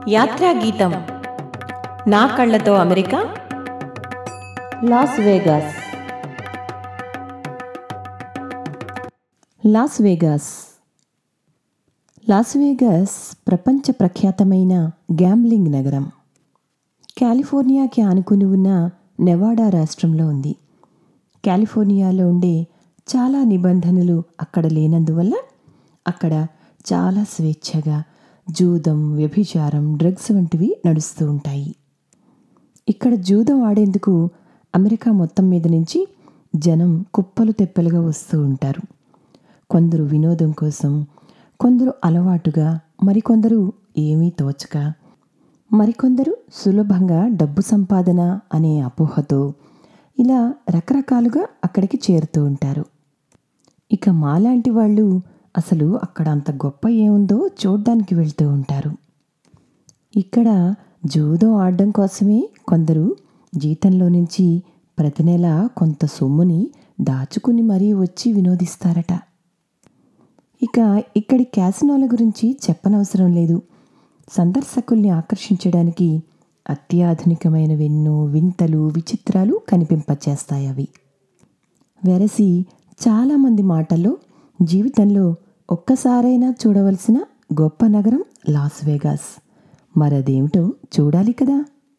యాత్రా గీతం నా కళ్ళతో America Las Vegas Las Vegas Las Vegas ప్రపంచ ప్రఖ్యాతమైన గ్యాంబ్లింగ్ నగరం కాలిఫోర్నియాకి ఆనుకుని ఉన్న నెవాడా రాష్ట్రంలో ఉంది కాలిఫోర్నియాలో ఉండే చాలా నిబంధనలు అక్కడ లేనందువల్ల అక్కడ చాలా స్వేచ్ఛగా జూదం వ్యభిచారం డ్రగ్స్ వంటివి నడుస్తూ ఉంటాయి ఇక్కడ జూదం ఆడేందుకు అమెరికా మొత్తం మీద నుంచి జనం కుప్పలు తెప్పలుగా వస్తూ ఉంటారు కొందరు వినోదం కోసం కొందరు అలవాటుగా మరికొందరు ఏమీ తోచక మరికొందరు సులభంగా డబ్బు సంపాదన అనే అపోహతో ఇలా రకరకాలుగా అక్కడికి చేరుతూ ఉంటారు ఇక మాలాంటి వాళ్ళు అసలు అక్కడ అంత గొప్ప ఏముందో చూడ్డానికి వెళ్తూ ఉంటారు ఇక్కడ జూదం ఆడడం కోసమే కొందరు జీతంలో నుంచి ప్రతి నెల కొంత సొమ్ముని దాచుకుని మరీ వచ్చి వినోదిస్తారట ఇక ఇక్కడి క్యాసినోల గురించి చెప్పనవసరం లేదు సందర్శకుల్ని ఆకర్షించడానికి అత్యాధునికమైనవెన్నో వింతలు విచిత్రాలు కనిపింపచేస్తాయి అవి వెరసి చాలామంది మాటల్లో జీవితంలో ఒక్కసారైనా చూడవలసిన గొప్ప నగరం లాస్ వేగాస్ మరదేమిటో చూడాలి కదా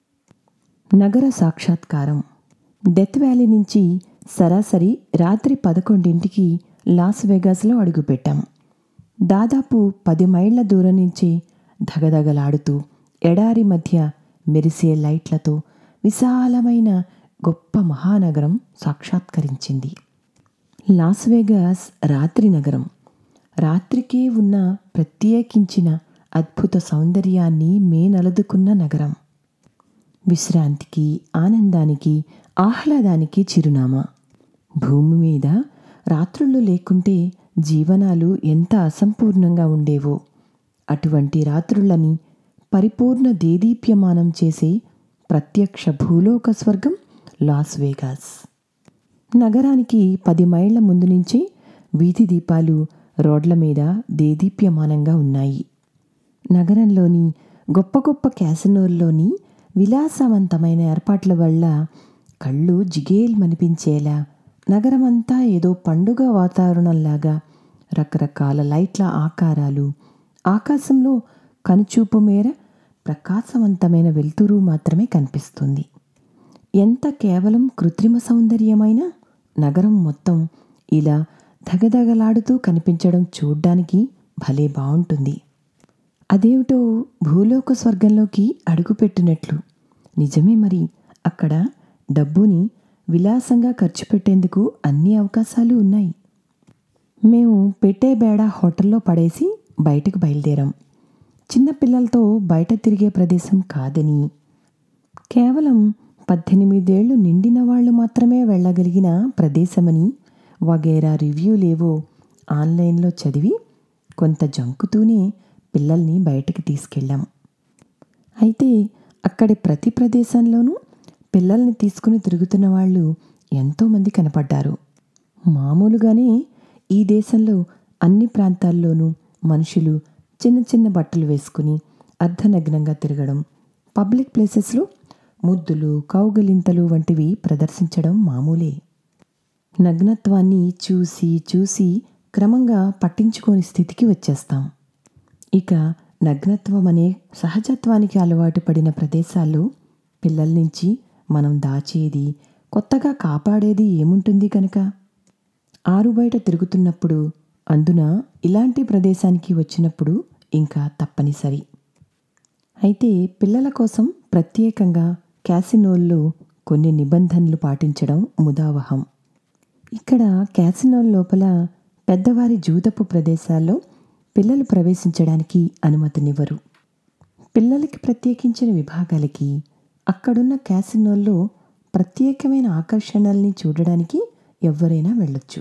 నగర సాక్షాత్కారం డెత్ వ్యాలీ నుంచి సరాసరి రాత్రి పదకొండింటికి లాస్ వేగాస్లో అడుగుపెట్టాం దాదాపు పది మైళ్ళ దూరం నుంచి ధగధగలాడుతూ ఎడారి మధ్య మెరిసే లైట్లతో విశాలమైన గొప్ప మహానగరం సాక్షాత్కరించింది లాస్ వేగాస్ రాత్రి నగరం రాత్రికే ఉన్న ప్రత్యేకించిన అద్భుత సౌందర్యాన్ని మేనలదుకున్న నగరం విశ్రాంతికి ఆనందానికి ఆహ్లాదానికి చిరునామా భూమి మీద రాత్రుళ్ళు లేకుంటే జీవనాలు ఎంత అసంపూర్ణంగా ఉండేవో అటువంటి రాత్రులని పరిపూర్ణ దేదీప్యమానం చేసే ప్రత్యక్ష భూలోక స్వర్గం లాస్ వేగాస్ నగరానికి పది మైళ్ళ ముందు నుంచే వీధి దీపాలు రోడ్ల మీద దేదీప్యమానంగా ఉన్నాయి నగరంలోని గొప్ప గొప్ప క్యాసినోల్లోని విలాసవంతమైన ఏర్పాట్ల వల్ల కళ్ళు జిగేల్మనిపించేలా నగరమంతా ఏదో పండుగ వాతావరణంలాగా రకరకాల లైట్ల ఆకారాలు ఆకాశంలో కనుచూపు మేర ప్రకాశవంతమైన వెలుతురు మాత్రమే కనిపిస్తుంది ఎంత కేవలం కృత్రిమ సౌందర్యమైన నగరం మొత్తం ఇలా ధగధగలాడుతూ కనిపించడం చూడ్డానికి భలే బాగుంటుంది అదేమిటో భూలోక స్వర్గంలోకి అడుగుపెట్టినట్లు నిజమే మరి అక్కడ డబ్బుని విలాసంగా ఖర్చు పెట్టేందుకు అన్ని అవకాశాలు ఉన్నాయి మేము పెట్టే బేడ హోటల్లో పడేసి బయటకు బయలుదేరాం చిన్నపిల్లలతో బయట తిరిగే ప్రదేశం కాదని కేవలం పద్దెనిమిదేళ్లు నిండిన వాళ్ళు మాత్రమే వెళ్ళగలిగిన ప్రదేశమని వగేరా రివ్యూలేవో ఆన్లైన్లో చదివి కొంత జంకుతూనే పిల్లల్ని బయటకు తీసుకెళ్ళాం అయితే అక్కడి ప్రతి ప్రదేశంలోనూ పిల్లల్ని తీసుకుని తిరుగుతున్న వాళ్ళు ఎంతోమంది కనపడ్డారు మామూలుగానే ఈ దేశంలో అన్ని ప్రాంతాల్లోనూ మనుషులు చిన్న చిన్న బట్టలు వేసుకుని అర్ధనగ్నంగా తిరగడం పబ్లిక్ ప్లేసెస్లో ముద్దులు కౌగలింతలు వంటివి ప్రదర్శించడం మామూలే నగ్నత్వాన్ని చూసి చూసి క్రమంగా పట్టించుకోని స్థితికి వచ్చేస్తాం ఇక నగ్నత్వం అనే సహజత్వానికి అలవాటు పడిన ప్రదేశాల్లో పిల్లల నుంచి మనం దాచేది కొత్తగా కాపాడేది ఏముంటుంది కనుక ఆరు బయట తిరుగుతున్నప్పుడు అందున ఇలాంటి ప్రదేశానికి వచ్చినప్పుడు ఇంకా తప్పనిసరి అయితే పిల్లల కోసం ప్రత్యేకంగా క్యాసినోల్లో కొన్ని నిబంధనలు పాటించడం ముదావహం ఇక్కడ క్యాసినోల్ లోపల పెద్దవారి జూదపు ప్రదేశాల్లో పిల్లలు ప్రవేశించడానికి అనుమతినివ్వరు పిల్లలకి ప్రత్యేకించిన విభాగాలకి అక్కడున్న క్యాసినోల్లో ప్రత్యేకమైన ఆకర్షణల్ని చూడడానికి ఎవరైనా వెళ్ళొచ్చు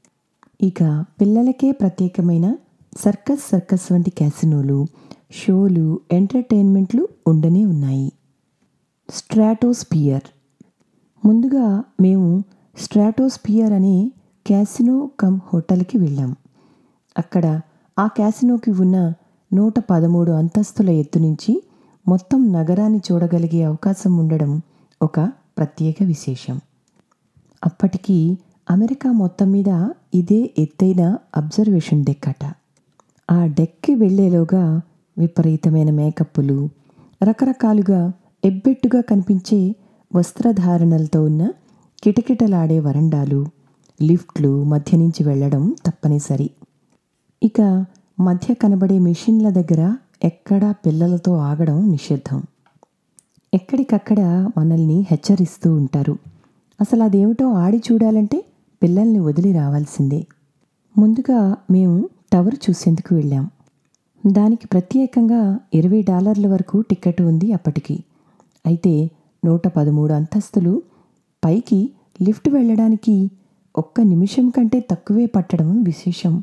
ఇక పిల్లలకే ప్రత్యేకమైన సర్కస్ సర్కస్ వంటి క్యాసినోలు షోలు ఎంటర్టైన్మెంట్లు ఉండనే ఉన్నాయి స్ట్రాటోస్పియర్ ముందుగా మేము స్ట్రాటోస్పియర్ అనే క్యాసినో కమ్ హోటల్కి వెళ్ళాం అక్కడ ఆ క్యాసినోకి ఉన్న నూట పదమూడు అంతస్తుల ఎత్తు నుంచి మొత్తం నగరాన్ని చూడగలిగే అవకాశం ఉండడం ఒక ప్రత్యేక విశేషం అప్పటికి అమెరికా మొత్తం మీద ఇదే ఎత్తైన అబ్జర్వేషన్ డెక్ అట ఆ డెక్కి వెళ్లేలోగా విపరీతమైన మేకప్పులు రకరకాలుగా ఎబ్బెట్టుగా కనిపించే వస్త్రధారణలతో ఉన్న కిటకిటలాడే వరండాలు లిఫ్ట్లు మధ్య నుంచి వెళ్ళడం తప్పనిసరి ఇక మధ్య కనబడే మిషన్ల దగ్గర ఎక్కడా పిల్లలతో ఆగడం నిషిద్ధం ఎక్కడికక్కడ మనల్ని హెచ్చరిస్తూ ఉంటారు అసలు అదేమిటో ఆడి చూడాలంటే పిల్లల్ని వదిలి రావాల్సిందే ముందుగా మేము టవర్ చూసేందుకు వెళ్ళాం దానికి ప్రత్యేకంగా ఇరవై డాలర్ల వరకు టికెట్ ఉంది అప్పటికి అయితే నూట పదమూడు అంతస్తులు పైకి లిఫ్ట్ వెళ్ళడానికి ఒక్క నిమిషం కంటే తక్కువే పట్టడం విశేషం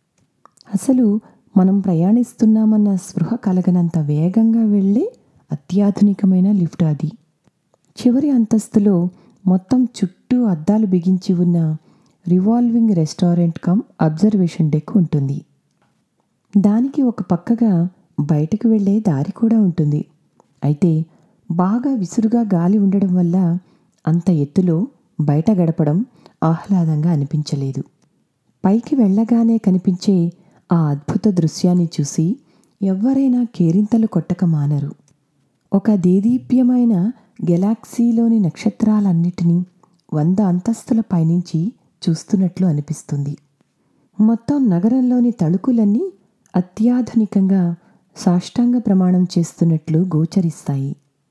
అసలు మనం ప్రయాణిస్తున్నామన్న స్పృహ కలగనంత వేగంగా వెళ్ళే అత్యాధునికమైన లిఫ్ట్ అది చివరి అంతస్తులో మొత్తం చుట్టూ అద్దాలు బిగించి ఉన్న revolving restaurant come observation deck ఉంటుంది దానికి ఒక పక్కగా బయటకు వెళ్ళే దారి కూడా ఉంటుంది అయితే బాగా విసురుగా గాలి ఉండడం వల్ల అంత ఎత్తులో బయట గడపడం ఆహ్లాదంగా అనిపించలేదు పైకి వెళ్ళగానే కనిపించే ఆ అద్భుత దృశ్యాన్ని చూసి ఎవ్వరైనా కేరింతలు కొట్టక మానరు ఒక దేదీప్యమైన గెలాక్సీలోని నక్షత్రాలన్నిటినీ వంద అంతస్తుల పైనుంచి చూస్తున్నట్లు అనిపిస్తుంది మొత్తం నగరంలోని తళుకులన్నీ అత్యాధునికంగా సాష్టాంగ ప్రమాణం చేస్తున్నట్లు గోచరిస్తాయి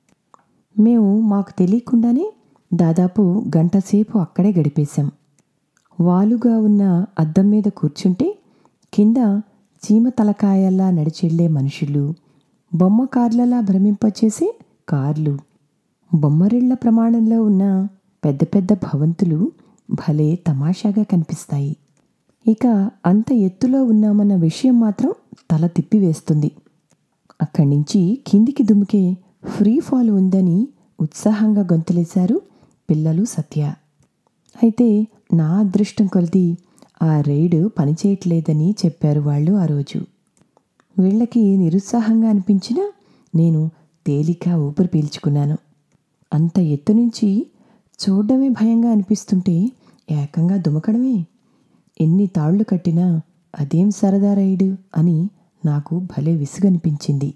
మేము మాకు తెలియకుండానే దాదాపు గంటసేపు అక్కడే గడిపేశాం వాలుగా ఉన్న అద్దం మీద కూర్చుంటే కింద చీమ తలకాయల్లా నడిచెళ్లే మనుషులు బొమ్మ కార్లలా భ్రమింపచేసే కార్లు బొమ్మరిళ్ల ప్రమాణంలో ఉన్న పెద్ద పెద్ద భవంతులు భలే తమాషాగా కనిపిస్తాయి ఇక అంత ఎత్తులో ఉన్నామన్న విషయం మాత్రం తల తిప్పివేస్తుంది అక్కడి నుంచి కిందికి దుమికే ఫ్రీ ఫాల్ ఉందని ఉత్సాహంగా గొంతులేశారు పిల్లలు సత్య అయితే నా అదృష్టం కొలిది ఆ రైడ్ పనిచేయట్లేదని చెప్పారు వాళ్ళు ఆ రోజు వీళ్ళకి నిరుత్సాహంగా అనిపించినా నేను తేలిక ఊపిరి పీల్చుకున్నాను అంత ఎత్తు నుంచి చూడడమే భయంగా అనిపిస్తుంటే ఏకంగా దుమకడమే ఎన్ని తాళ్లు కట్టినా అదేం సరదా రైడు అని నాకు భలే విసుగనిపించింది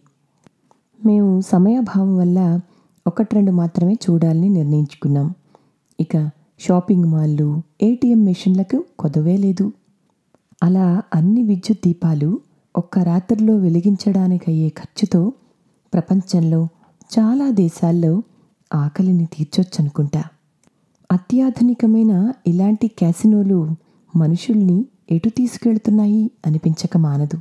మేము సమయాభావం వల్ల ఒకటి రెండు మాత్రమే చూడాలని నిర్ణయించుకున్నాం ఇక షాపింగ్ మాల్లు ఏటీఎం మెషిన్లకు కొదవే లేదు అలా అన్ని విద్యుత్ దీపాలు ఒక్క రాత్రిలో వెలిగించడానికయ్యే ఖర్చుతో ప్రపంచంలో చాలా దేశాల్లో ఆకలిని తీర్చొచ్చనుకుంటా అత్యాధునికమైన ఇలాంటి క్యాసినోలు మనుషుల్ని ఎటు తీసుకెళ్తున్నాయి అనిపించక మానదు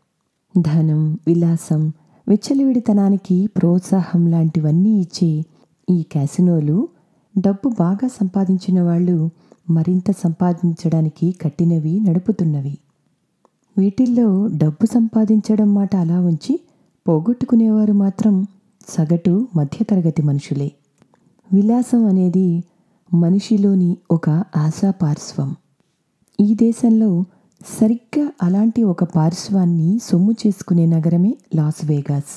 ధనం విలాసం విచ్చలవిడితనానికి ప్రోత్సాహం లాంటివన్నీ ఇచ్చే ఈ క్యాసినోలు డబ్బు బాగా సంపాదించిన వాళ్ళు మరింత సంపాదించడానికి కట్టినవి నడుపుతున్నవి వీటిల్లో డబ్బు సంపాదించడం మాట అలా ఉంచి పోగొట్టుకునేవారు మాత్రం సగటు మధ్యతరగతి మనుషులే విలాసం అనేది మనిషిలోని ఒక ఆశా పార్శ్వం ఈ దేశంలో సరిగ్గా అలాంటి ఒక పార్శ్వాన్ని సొమ్ము చేసుకునే నగరమే లాస్ వేగాస్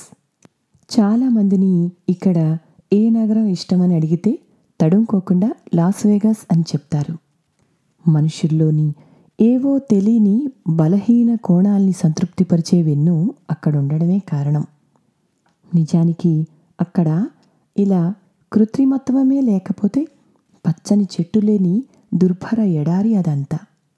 చాలామందిని ఇక్కడ ఏ నగరం ఇష్టమని అడిగితే తడుముకోకుండా లాస్ వేగాస్ అని చెప్తారు మనుషుల్లోని ఏవో తెలియని బలహీన కోణాల్ని సంతృప్తిపరిచేవెన్నో అక్కడ ఉండడమే కారణం నిజానికి అక్కడ ఇలా కృత్రిమత్వమే లేకపోతే పచ్చని చెట్టు లేని దుర్భర ఎడారి అదంతా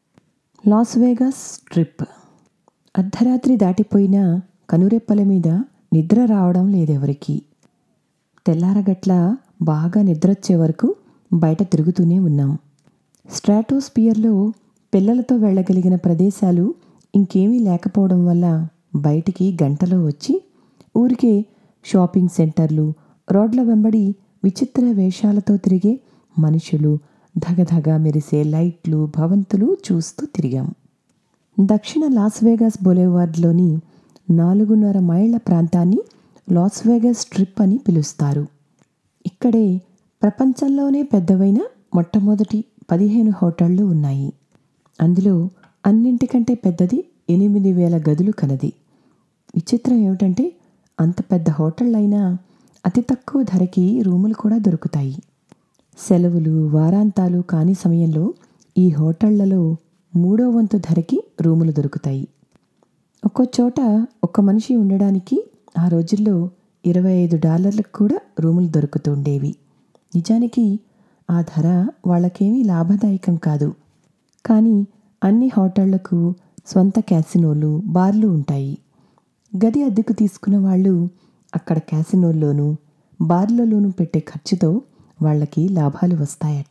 లాస్ వేగాస్ ట్రిప్ అర్ధరాత్రి దాటిపోయిన కనురెప్పల మీద నిద్ర రావడం లేదెవరికి తెల్లారగట్ల బాగా నిద్రొచ్చే వరకు బయట తిరుగుతూనే ఉన్నాం స్ట్రాటోస్పియర్లో పిల్లలతో వెళ్ళగలిగిన ప్రదేశాలు ఇంకేమీ లేకపోవడం వల్ల బయటికి గంటలో వచ్చి ఊరికే షాపింగ్ సెంటర్లు రోడ్ల వెంబడి విచిత్ర వేషాలతో తిరిగే మనుషులు ధగధగ మెరిసే లైట్లు భవంతులు చూస్తూ తిరిగాం దక్షిణ లాస్ వేగాస్ బొలేవార్డ్లోని నాలుగున్నర మైళ్ళ ప్రాంతాన్ని లాస్ వేగాస్ స్ట్రిప్ అని పిలుస్తారు ఇక్కడే ప్రపంచంలోనే పెద్దవైన మొట్టమొదటి పదిహేను హోటళ్లు ఉన్నాయి అందులో అన్నింటికంటే పెద్దది ఎనిమిది వేల గదులు కలది విచిత్రం ఏమిటంటే అంత పెద్ద హోటళ్ళైనా అతి తక్కువ ధరకి రూములు కూడా దొరుకుతాయి సెలవులు వారాంతాలు కాని సమయంలో ఈ హోటళ్లలో మూడో వంతు ధరకి రూములు దొరుకుతాయి ఒక్కో చోట ఒక్క మనిషి ఉండడానికి ఆ రోజుల్లో ఇరవై ఐదు డాలర్లకు కూడా రూములు దొరుకుతుండేవి నిజానికి ఆ ధర వాళ్ళకేమీ లాభదాయకం కాదు కానీ అన్ని హోటళ్లకు స్వంత క్యాసినోలు బార్లు ఉంటాయి గది అద్దెకు తీసుకున్న వాళ్ళు అక్కడ క్యాసినోల్లోనూ బార్లలోనూ పెట్టే ఖర్చుతో వాళ్ళకి లాభాలు వస్తాయట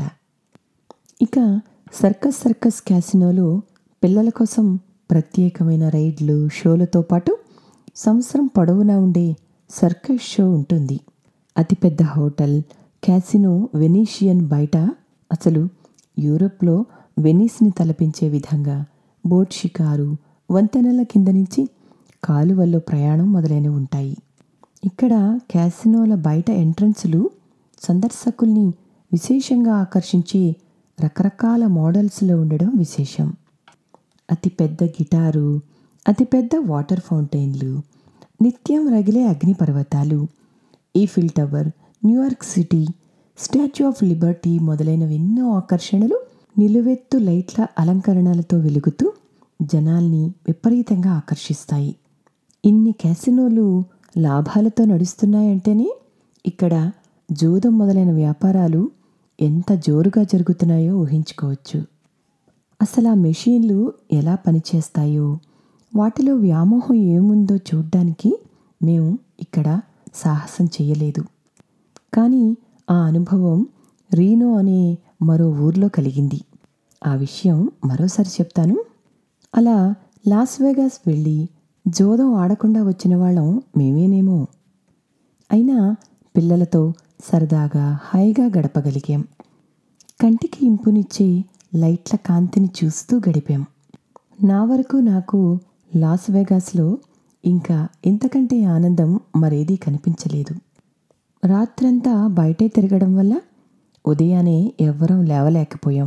ఇక సర్కస్ సర్కస్ క్యాసినోలో పిల్లల కోసం ప్రత్యేకమైన రైడ్లు షోలతో పాటు సంవత్సరం పొడవునా ఉండే సర్కస్ షో ఉంటుంది అతిపెద్ద హోటల్ క్యాసినో వెనీషియన్ బయట అసలు యూరోప్లో వెనీస్ని తలపించే విధంగా బోట్ షికారు వంతెనల కింద నుంచి కాలువల్లో ప్రయాణం మొదలైనవి ఉంటాయి ఇక్కడ క్యాసినోల బయట ఎంట్రన్సులు సందర్శకుల్ని విశేషంగా ఆకర్షించే రకరకాల మోడల్స్లో ఉండడం విశేషం అతిపెద్ద గిటారు అతిపెద్ద వాటర్ ఫౌంటైన్లు నిత్యం రగిలే అగ్నిపర్వతాలు Eiffel tower New York city statue of liberty మొదలైనవి ఎన్నో ఆకర్షణలు నిలువెత్తు లైట్ల అలంకరణలతో వెలుగుతూ జనాల్ని విపరీతంగా ఆకర్షిస్తాయి ఇన్ని క్యాసినోలు లాభాలతో నడుస్తున్నాయంటేనే ఇక్కడ జూదం మొదలైన వ్యాపారాలు ఎంత జోరుగా జరుగుతున్నాయో ఊహించుకోవచ్చు అసలు ఆ మెషీన్లు ఎలా పనిచేస్తాయో వాటిలో వ్యామోహం ఏముందో చూడ్డానికి మేము ఇక్కడ సాహసం చేయలేదు కానీ ఆ అనుభవం రీనో అనే మరో ఊర్లో కలిగింది ఆ విషయం మరోసారి చెప్తాను అలా లాస్ వేగాస్ వెళ్ళి జోదం ఆడకుండా వచ్చిన వాళ్ళం మేమేనేమో అయినా పిల్లలతో సరదాగా హాయిగా గడపగలిగాం కంటికి ఇంపునిచ్చే లైట్ల కాంతిని చూస్తూ గడిపాం నా వరకు నాకు లాస్ వేగాస్లో ఇంకా ఇంతకంటే ఆనందం మరేదీ కనిపించలేదు రాత్రంతా బయటే తిరగడం వల్ల ఉదయాన్నే ఎవ్వరం లేవలేకపోయాం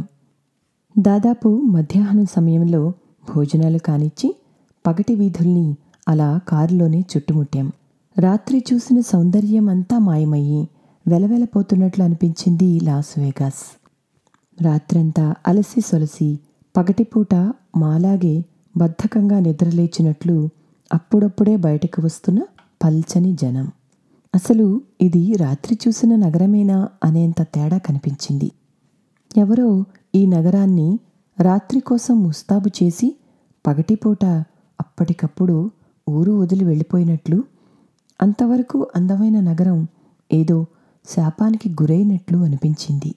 దాదాపు మధ్యాహ్నం సమయంలో భోజనాలు కానిచ్చి పగటి వీధుల్ని అలా కారులోనే చుట్టుముట్టాం రాత్రి చూసిన సౌందర్యం అంతా మాయమయ్యి వెలవెలపోతున్నట్లు అనిపించింది లాస్ వేగాస్ రాత్రంతా అలసి సొలసి పగటిపూట మాలాగే బద్ధకంగా నిద్రలేచినట్లు అప్పుడప్పుడే బయటకు వస్తున్న పల్చని జనం అసలు ఇది రాత్రి చూసిన నగరమేనా అనేంత తేడా కనిపించింది ఎవరో ఈ నగరాన్ని రాత్రి కోసం ముస్తాబు చేసి పగటిపూట అప్పటికప్పుడు ఊరు వదిలి వెళ్ళిపోయినట్లు అంతవరకు అందమైన నగరం ఏదో శాపానికి గురైనట్లు అనిపించింది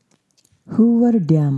హూవర్ డ్యామ్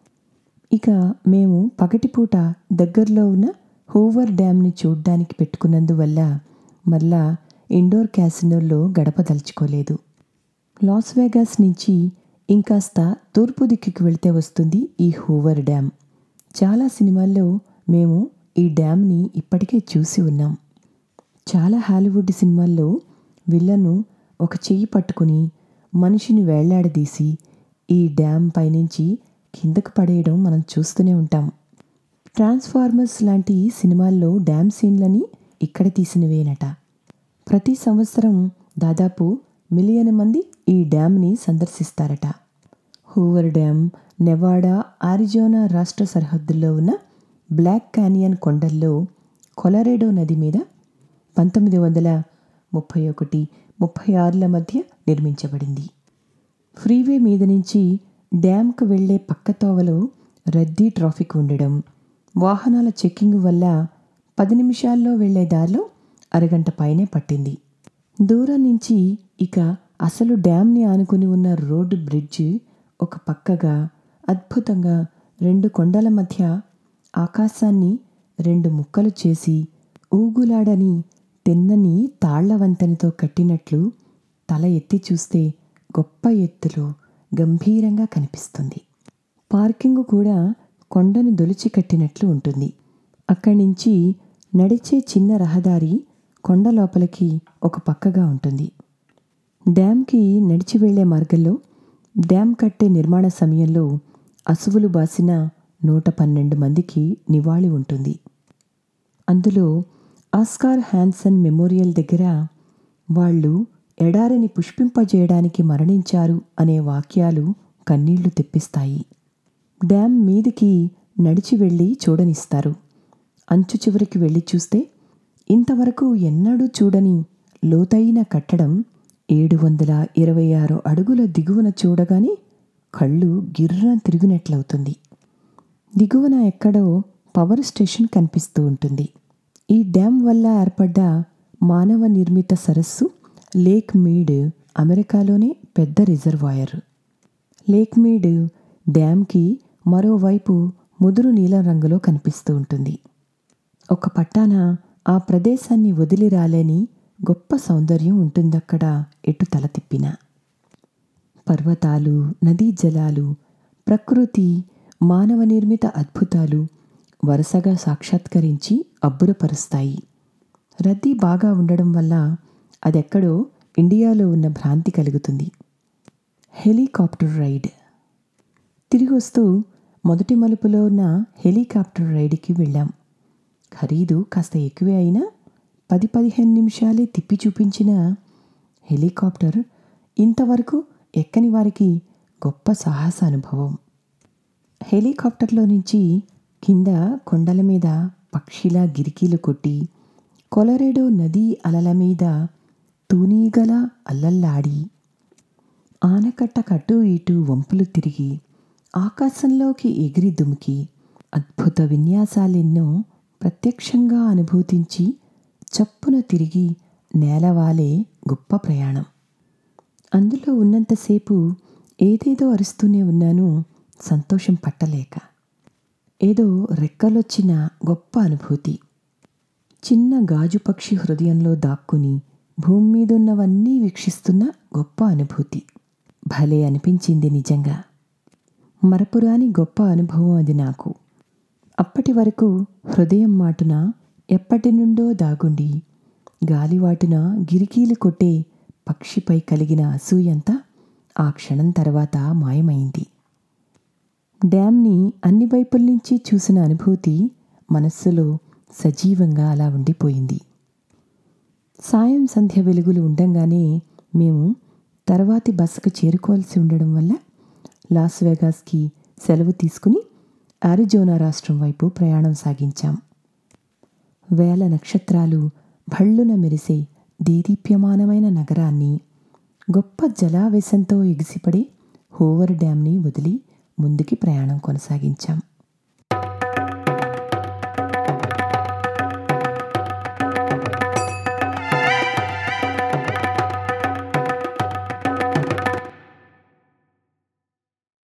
ఇక మేము పగటిపూట దగ్గరలో ఉన్న హూవర్ డ్యామ్ని చూడ్డానికి పెట్టుకున్నందువల్ల మళ్ళా ఇండోర్ క్యాసినోల్లో గడపదలుచుకోలేదు లాస్ వేగాస్ నుంచి ఇంకాస్త తూర్పు దిక్కుకి వెళితే వస్తుంది ఈ హూవర్ డ్యామ్ చాలా సినిమాల్లో మేము ఈ డ్యామ్ని ఇప్పటికే చూసి ఉన్నాం చాలా హాలీవుడ్ సినిమాల్లో విల్లను ఒక చెయ్యి పట్టుకుని మనిషిని వేళ్లాడదీసి ఈ డ్యామ్ పైనుంచి కిందకు పడేయడం మనం చూస్తూనే ఉంటాం ట్రాన్స్ఫార్మర్స్ లాంటి సినిమాల్లో డ్యామ్ సీన్లని ఇక్కడ తీసినవేనట ప్రతి సంవత్సరం దాదాపు మిలియన్ మంది ఈ డ్యామ్ని సందర్శిస్తారట హూవర్ డ్యామ్ నెవాడా ఆరిజోనా రాష్ట్ర సరిహద్దుల్లో ఉన్న బ్లాక్ క్యానియన్ కొండల్లో కొలరేడో నది మీద పంతొమ్మిది వందల ముప్పై ఒకటి ముప్పై ఆరుల మధ్య నిర్మించబడింది ఫ్రీవే మీద నుంచి డ్యామ్కు వెళ్లే పక్కతోవలో రద్దీ ట్రాఫిక్ ఉండడం వాహనాల చెక్కింగ్ వల్ల పది నిమిషాల్లో వెళ్లే దారిలో అరగంట పైనే పట్టింది దూరం నుంచి ఇక అసలు డ్యామ్ని ఆనుకుని ఉన్న రోడ్డు బ్రిడ్జ్ ఒక పక్కగా అద్భుతంగా రెండు కొండల మధ్య ఆకాశాన్ని రెండు ముక్కలు చేసి ఊగులాడని తిన్నని తాళ్ల వంతెనతో కట్టినట్లు తల ఎత్తి చూస్తే గొప్ప ఎత్తులో గంభీరంగా కనిపిస్తుంది పార్కింగ్ కూడా కొండను దొలిచి కట్టినట్లు ఉంటుంది అక్కడి నుంచి నడిచే చిన్న రహదారి కొండ లోపలికి ఒక పక్కగా ఉంటుంది డ్యామ్కి నడిచి వెళ్లే మార్గంలో డ్యామ్ కట్టే నిర్మాణ సమయంలో అసువులు బాసిన నూట పన్నెండు మందికి నివాళి ఉంటుంది అందులో ఆస్కార్ హ్యాన్సన్ మెమోరియల్ దగ్గర వాళ్ళు ఎడారిని పుష్పింపజేయడానికి మరణించారు అనే వాక్యాలు కన్నీళ్లు తెప్పిస్తాయి డ్యామ్ మీదికి నడిచి వెళ్ళి చూడనిస్తారు అంచు చివరికి వెళ్ళి చూస్తే ఇంతవరకు ఎన్నడూ చూడని లోతైన కట్టడం ఏడు వందల ఇరవై ఆరు అడుగుల దిగువన చూడగానే కళ్ళు గిర్రం తిరిగినట్లవుతుంది దిగువన ఎక్కడో పవర్ స్టేషన్ కనిపిస్తూ ఉంటుంది ఈ డ్యామ్ వల్ల ఏర్పడ్డ మానవ నిర్మిత సరస్సు లేక్ మీడ్ అమెరికాలోనే పెద్ద రిజర్వాయర్ లేక్ మీడ్ డ్యామ్కి మరోవైపు ముదురు నీలం రంగులో కనిపిస్తూ ఉంటుంది ఒక పట్టాన ఆ ప్రదేశాన్ని వదిలి రాలేని గొప్ప సౌందర్యం ఉంటుందక్కడ ఎటు తల తిప్పినా పర్వతాలు నదీ జలాలు ప్రకృతి మానవ నిర్మిత అద్భుతాలు వరుసగా సాక్షాత్కరించి అబ్బురపరుస్తాయి రద్దీ బాగా ఉండడం వల్ల అదెక్కడో ఇండియాలో ఉన్న భ్రాంతి కలుగుతుంది హెలికాప్టర్ రైడ్ తిరిగి వస్తూ మొదటి మలుపులో ఉన్న హెలికాప్టర్ రైడ్కి వెళ్ళాం ఖరీదు కాస్త ఎక్కువే అయినా పది పదిహేను నిమిషాలే తిప్పి చూపించిన హెలికాప్టర్ ఇంతవరకు ఎక్కని వారికి గొప్ప సాహస అనుభవం హెలికాప్టర్లో నుంచి కింద కొండల మీద పక్షిలా గిరికీలు కొట్టి కొలరేడో నదీ అలల మీద తూనీగల అల్లల్లాడి ఆనకట్ట కటు ఇటు వంపులు తిరిగి ఆకాశంలోకి ఎగిరి దుమికి అద్భుత విన్యాసాలెన్నో ప్రత్యక్షంగా అనుభూతించి చప్పున తిరిగి నేలవాలే గొప్ప ప్రయాణం అందులో ఉన్నంతసేపు ఏదేదో అరుస్తూనే ఉన్నాను సంతోషం పట్టలేక ఏదో రెక్కలొచ్చిన గొప్ప అనుభూతి చిన్న గాజు పక్షి హృదయంలో దాక్కుని భూమి మీదున్నవన్నీ వీక్షిస్తున్న గొప్ప అనుభూతి భలే అనిపించింది నిజంగా మరపురాని గొప్ప అనుభవం అది నాకు అప్పటి వరకు హృదయం మాటున ఎప్పటి నుండో దాగుండి గాలివాటున గిరికీలు కొట్టే పక్షిపై కలిగిన అసూయంతా ఆ క్షణం తర్వాత మాయమైంది డ్యామ్ని అన్ని వైపుల నుంచి చూసిన అనుభూతి మనస్సులో సజీవంగా అలా ఉండిపోయింది సాయం సంధ్య వెలుగులు ఉండంగానే మేము తర్వాతి బస్సుకు చేరుకోవాల్సి ఉండడం వల్ల లాస్ వెగాస్కి సెలవు తీసుకుని ఆరిజోనా రాష్ట్రం వైపు ప్రయాణం సాగించాం వేల నక్షత్రాలు భళ్ళున మెరిసే దేదీప్యమానమైన నగరాన్ని గొప్ప జలావేశంతో ఎగిసిపడే హోవర్ డ్యామ్ని వదిలి ముందుకి ప్రయాణం కొనసాగించాం